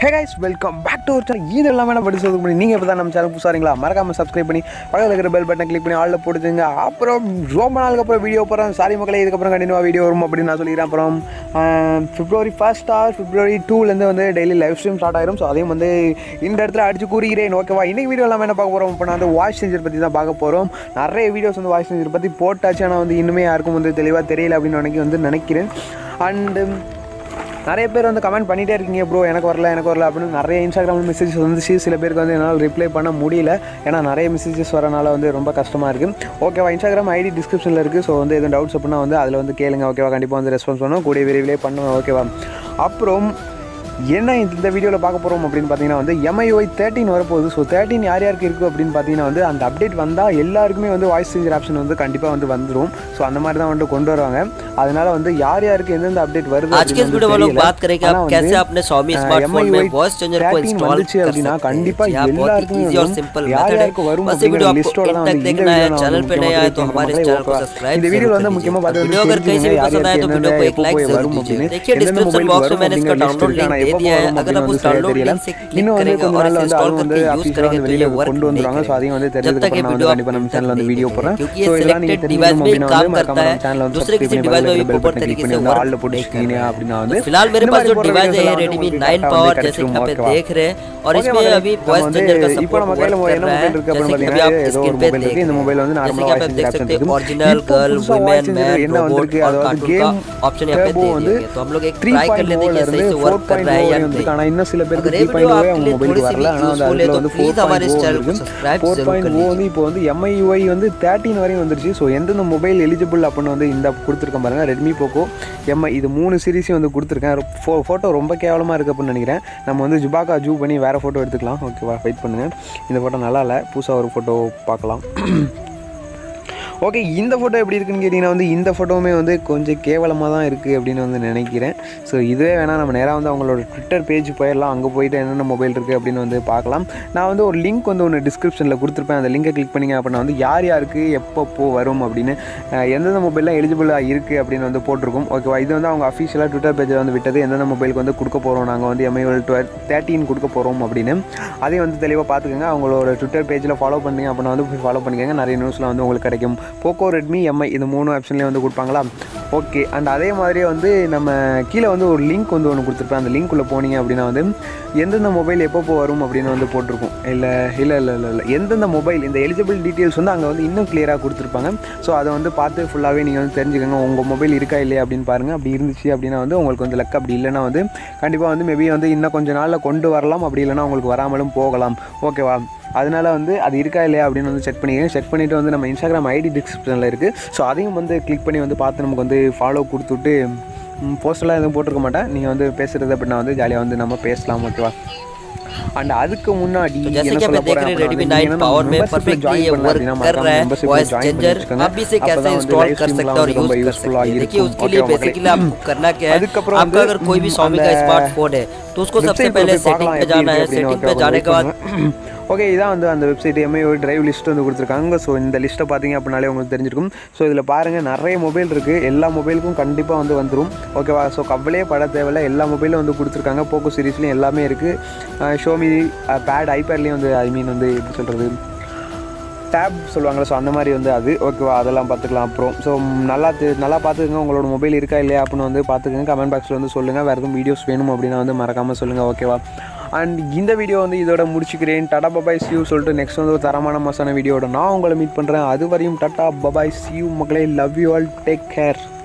Hey guys welcome back to ஒரு channel இது எல்லாமே என்ன படி சொல்லுங்க பண்ணி நீங்கள் இப்போ தான் நம்ம சேனல் புதுசாரிங்களா மறக்காம சப்ஸ்கிரைப் பண்ணி பக்கத்தில் இருக்கிற பெல் பட்டன் கிளிக் பண்ணி ஆளில் போட்டுங்க அப்புறம் ரொம்ப நாளுக்கு அப்புறம் வீடியோ போகிறேன் சாரி மக்களே இதுக்கப்புறம் கண்டினியூவாக வீடியோ வரும் அப்படின்னு நான் சொல்லிக்கிறேன் அப்புறம் பிப்ரவரி ஃபர்ஸ்ட் ஆர் பிப்ரவரி டூலேருந்து வந்து டெய்லி லைவ் ஸ்ட்ரீம் ஸ்டார்ட் ஆயிரும் ஸோ அதையும் வந்து இந்த இடத்துல அடிச்சு கூறுகிறேன் ஓகேவா இன்னைக்கு வீடியோ எல்லாமே என்ன பார்க்க போகிறோம் இப்போ நான் வந்து வாய்ஸ் சேஞ்சர் பற்றி தான் பார்க்க போகிறோம் நிறைய வீடியோஸ் வந்து வாய்ஸ் சேஞ்சர் பற்றி போட்டாச்சு ஆனால் வந்து இன்னுமே யாருக்கும் வந்து தெளிவாக தெரியல அப்படின்னு நினைக்க வந்து நினைக்கிறேன் அண்டு நிறைய பேர் வந்து கமெண்ட் பண்ணிகிட்டே இருக்கீங்க ப்ரோ எனக்கு வரல எனக்கு வரல அப்படின்னு நிறைய இன்ஸ்டாகிராமில் மெசேஜஸ் வந்துச்சு சில பேருக்கு வந்து என்னால் ரிப்ளை பண்ண முடியல ஏன்னா நிறைய மெசேஜஸ் வரனால வந்து ரொம்ப கஷ்டமாக இருக்குது ஓகேவா இன்ஸ்டாகிராம் ஐடி டிஸ்கிரிப்ஷனில் இருக்குது ஸோ வந்து எதுவும் டவுட்ஸ் அப்படின்னா வந்து அதில் வந்து கேளுங்க ஓகேவா கண்டிப்பாக வந்து ரெஸ்பான்ஸ் பண்ணுவோம் கூடிய விரைவிலே பண்ணுவேன் ஓகேவா அப்புறம் என்ன இந்த வீடியோவில் பார்க்க போகிறோம் அப்படின்னு பார்த்தீங்கன்னா வந்து எம்ஐஒய் தேர்ட்டின் வரப்போகுது ஸோ தேர்ட்டின் யார் யாருக்கு இருக்குது அப்படின்னு பார்த்தீங்கன்னா வந்து அந்த அப்டேட் வந்தால் எல்லாருக்குமே வந்து வாய்ஸ் சேஞ்சர் ஆப்ஷன் வந்து கண்டிப்பாக வந்து வந்துடும் ஸோ அந்த மாதிரி தான் வந்து கொண்டு வருவாங்க அதனால வந்து யார் யாருக்கு எந்தெந்த அப்டேட் வருது आज के इस वीडियो में लोग बात करेंगे आप कैसे अपने Xiaomi स्मार्टफोन में वॉइस चेंजर को इंस्टॉल வந்துச்சு कर அப்படின்னா सकते கண்டிப்பா हैं यहाँ बहुत ही எல்லாருக்குமே इजी और வரும். सिंपल யார் मेथड யாருக்கு है வரும் बस ये वीडियो அப்படிங்கிற आपको லிஸ்டோட इन தான் तक வந்து இந்த देखना है வீடியோ चैनल पे नया है तो हमारे इस चैनल को सब्सक्राइब இந்த வீடியோல जरूर வந்து कर முக்கியமா लीजिए பார்த்து वीडियो अगर कहीं से भी पसंद आए तो वीडियो को एक लाइक जरूर வரும் दीजिए அப்படின்னு देखिए எந்தெந்த डिस्क्रिप्शन மொபைல் बॉक्स में வரும் मैंने इसका அப்படிங்கிற डाउनलोड லிஸ்ட் लिंक இருக்கு दे ஆனா எப்போ दिया வரும் है अगर அப்படின்னு आपको வந்து डाउनलोड தெரியல लिंक से இன்னும் इंस्टॉल வந்து करके கொஞ்ச यूज நாள்ல करेंगे வந்து तो அது ये வந்து वर्क வெளியில नहीं கொண்டு வந்துருவாங்க ஸோ करेगा அதெல்லாம் வந்து जब கண்டிப்பா तक நம்ம ये சேனல்ல வந்து வீடியோ போடுறேன் ஸோ இதெல்லாம் நீங்க தெரிஞ்சுக்கணும் அப்படின்னா डिवाइस में काम வந்து करता மறக்காம है சேனல் வந்து दूसरे किसी சப்ஸ்கிரைப் பண்ணி डिवाइस में பெல் भी பட்டன் प्रॉपर கிளிக் तरीके பண்ணி से வந்து ஆல்ல वर्क போட்டு नहीं வச்சுக்கிங்க करेगा அப்படின்னா வந்து तो फिलहाल मेरे இந்த पास மாதிரி जो போடுற डिवाइस है videos ये எல்லாம் வந்து रेडमी உங்களுக்கு नाइन correct ஆ पावर வந்து जैसे कि यहाँ पे கிடைச்சிரும், देख रहे हैं और ஓகே इसमें अभी நம்ம वॉइस வந்து चेंजर का இப்போ सपोर्ट நம்ம वर्क கையில் कर என்ன रहा है மொபைல் இருக்கு அப்படின்னு जैसे कि अभी பார்த்தீங்கன்னா आप ஏதோ ஒரு स्क्रीन पे மொபைல் देख இருக்கு இந்த மொபைல் வந்து जैसे நார்மலாக कि आप வாய்ஸ் देख ஆப்ஷன் सकते हैं இருக்கு ओरिजिनल இப்போ गर्ल புதுசா वुमेन வாய்ஸ் मैन என்ன रोबोट வந்திருக்கு और அதாவது कार्टून கேம் का ऑप्शन यहाँ पे டர்போ दे வந்து दिया गया तो हम लोग एक த்ரீ ट्राई कर பாயிண்ட் लेते हैं ஓல कि ये இருந்து सही से ஃபோர் वर्क कर பாயிண்ட் रहा है ஓ या வந்திருக்கு नहीं ஆனால் இன்னும் சில பேருக்கு अगर த்ரீ ये वीडियो பாயிண்ட் ஓவே आपके அவங்க लिए மொபைலுக்கு थोड़ी सी வரல भी ஆனால் வந்து यूजफुल है அதில் तो வந்து प्लीज ஃபோர் हमारे பாயிண்ட் इस ஓ चैनल को இருக்கு सब्सक्राइब ஃபோர் जरूर कर பாயிண்ட் ஓ लीजिए வந்து இப்போ வந்து எம்ஐயூஐ வந்து தேர்ட்டின் வரையும் வந்துருச்சு ஸோ எந்தெந்த மொபைல் எலிஜிபிள் அப்படின்னு வந்து இந்த கொடுத்துருக்கேன் பாருங்க ரெட்மி போக்கோ எம்ஐ இது மூணு சீரிஸையும் வந்து கொடுத்துருக்கேன் ஃபோ ஃபோட்டோ ரொம்ப கேவலமாக இருக்குது அப்படின்னு நினைக்கிறேன் நம்ம வந்து ஜுபாக்கா ஜூ பண்ணி வேறு ஃபோட்டோ எடுத்துக்கலாம் ஓகேவா வெயிட் பண்ணுங்கள் இந்த ஃபோட்டோ நல்லா இல்லை புதுசாக ஒரு ஃபோட்டோ பார்க்கலாம் ஓகே இந்த ஃபோட்டோ எப்படி இருக்குன்னு கேட்டிங்கன்னா வந்து இந்த ஃபோட்டோவுமே வந்து கொஞ்சம் கேவலமாக தான் இருக்குது அப்படின்னு வந்து நினைக்கிறேன் ஸோ இதுவே வேணால் நம்ம நேராக வந்து அவங்களோட ட்விட்டர் பேஜ் போயிடலாம் அங்கே போயிட்டு என்னென்ன மொபைல் இருக்குது அப்படின்னு வந்து பார்க்கலாம் நான் வந்து ஒரு லிங்க் வந்து ஒன்று டிஸ்கிரிப்ஷனில் கொடுத்துருப்பேன் அந்த லிங்கை கிளிக் பண்ணிங்க அப்படின்னா வந்து யார் யாருக்கு எப்பப்போ வரும் அப்படின்னு அஹ், எந்தெந்த மொபைல்லாம் எலிஜிபிளாக இருக்குது அப்படின்னு வந்து போட்டிருக்கும் ஓகேவா இது வந்து அவங்க அஃபிஷியலாக ட்விட்டர் பேஜில் வந்து விட்டது எந்தெந்த மொபைலுக்கு வந்து கொடுக்க போகிறோம் நாங்கள் வந்து எம்ஐஎல் டுவெல் தேர்ட்டின் கொடுக்க போகிறோம் அப்படின்னு அதையும் வந்து தெளிவாக பார்த்துக்கோங்க அவங்களோட ட்விட்டர் பேஜில் ஃபாலோ பண்ணீங்க அப்படின்னா வந்து போய் ஃபாலோ பண்ணிக்கோங்க நிறைய நியூஸில் வந்து உங்களுக்கு கிடைக்கும் போக்கோ ரெட்மி எம்ஐ இது மூணு ஆப்ஷன்லேயும் வந்து கொடுப்பாங்களா ஓகே அண்ட் அதே மாதிரியே வந்து நம்ம கீழே வந்து ஒரு லிங்க் வந்து ஒன்று கொடுத்துருப்பேன் அந்த லிங்க் உள்ள போனீங்க அப்படின்னா வந்து எந்தெந்த மொபைல் எப்பப்போ வரும் அப்படின்னு வந்து போட்டிருக்கும் இல்லை இல்லை இல்லை இல்லை இல்லை எந்தெந்த மொபைல் இந்த எலிஜிபிள் டீட்டெயில்ஸ் வந்து அங்கே வந்து இன்னும் கிளியராக கொடுத்துருப்பாங்க ஸோ அதை வந்து பார்த்து ஃபுல்லாகவே நீங்கள் வந்து தெரிஞ்சுக்கோங்க உங்கள் மொபைல் இருக்கா இல்லையா அப்படின்னு பாருங்கள் அப்படி இருந்துச்சு அப்படின்னா வந்து உங்களுக்கு வந்து லக் அப்படி இல்லைன்னா வந்து கண்டிப்பாக வந்து மேபி வந்து இன்னும் கொஞ்சம் நாளில் கொண்டு வரலாம் அப்படி இல்லைன்னா உங்களுக்கு வராமலும் போகலாம் ஓகேவா அதனால வந்து அது இருக்கா இல்லையா அப்படின்னு வந்து செக் பண்ணிக்கங்க செக் பண்ணிவிட்டு வந்து நம்ம இன்ஸ்டாகிராம் ஐடி டிஸ்கிரிப்ஷனில் இருக்குது ஸோ அதையும் வந்து கிளிக் பண்ணி வந்து பார்த்து நமக்கு வந்து ஃபாலோ கொடுத்துட்டு போஸ்டெல்லாம் எதுவும் போட்டிருக்க மாட்டேன் நீங்கள் வந்து பேசுகிறது அப்படின்னா வந்து ஜாலியாக வந்து நம்ம பேசலாம் ஓகேவா அண்ட் அதுக்கு முன்னாடி तो जैसे என்ன कि சொல்ல आप देख போறேன் रहे हैं அப்படின்னா Redmi வந்து 9 நீங்க पावर में membership ல परफेक्टली join ये பண்ணல वर्क அப்படின்னா कर மறக்காம रहा है membership ல वॉइस join பண்ணி चेंजर வச்சுக்கோங்க. आप भी इसे அப்பதான் कैसे வந்து इंस्टॉल live कर stream सकते லாம் हैं और வந்து ரொம்ப यूज कर useful ஆ सकते हैं देखिए இருக்கும். उसके लिए ஓகேவா மக்களே? बेसिकली आपको करना क्या है அதுக்கப்புறம் आपका வந்து, अगर कोई भी ம், Xiaomi का அந்த स्मार्टफोन है तो उसको सबसे website पहले போய் सेटिंग பார்க்கலாம் पे எப்படி जाना है இருக்கு सेटिंग அப்படின்னு पे जाने के बाद ஓகே ஓகே இதான் வந்து அந்த வெப்சைட் எம்ஐஓ டிரைவ் லிஸ்ட் வந்து கொடுத்துருக்காங்க ஸோ இந்த லிஸ்ட்டை பார்த்தீங்க அப்படின்னாலே உங்களுக்கு தெரிஞ்சிருக்கும் ஸோ இதில் பாருங்கள் நிறைய மொபைல் இருக்குது எல்லா மொபைலுக்கும் கண்டிப்பாக வந்து வந்துடும் ஓகேவா ஸோ கவலையே பட தேவையில்ல எல்லா மொபைலும் வந்து கொடுத்துருக்காங்க போக்கோ சீரிஸ்லையும் எல்லாமே இருக்குது ஷோமி பேட் ஐபேட்லேயும் வந்து ஐ மீன் வந்து எப்படி சொல்கிறது டேப் சொல்லுவாங்கள்ல ஸோ அந்த மாதிரி வந்து அது ஓகேவா அதெல்லாம் பார்த்துக்கலாம் அப்புறம் ஸோ நல்லா தெ- நல்லா பார்த்துக்கங்க உங்களோட மொபைல் இருக்கா இல்லையா அப்படின்னு வந்து பார்த்துக்கங்க கமெண்ட் பாக்ஸில் வந்து சொல்லுங்கள் வேறு எதுவும் வீடியோஸ் வேணும் அப்படின்னா வந்து மறக்காமல் சொல்லுங்கள் ஓகேவா அண்ட் இந்த வீடியோ வந்து இதோட முடிச்சுக்கிறேன் டாடா பபாய் சியூ சொல்லிட்டு நெக்ஸ்ட் வந்து ஒரு தரமான மாசான வீடியோட நான் உங்களை மீட் பண்ணுறேன் அது வரையும் டாடா பபாய் சியூ மக்களே love you all take care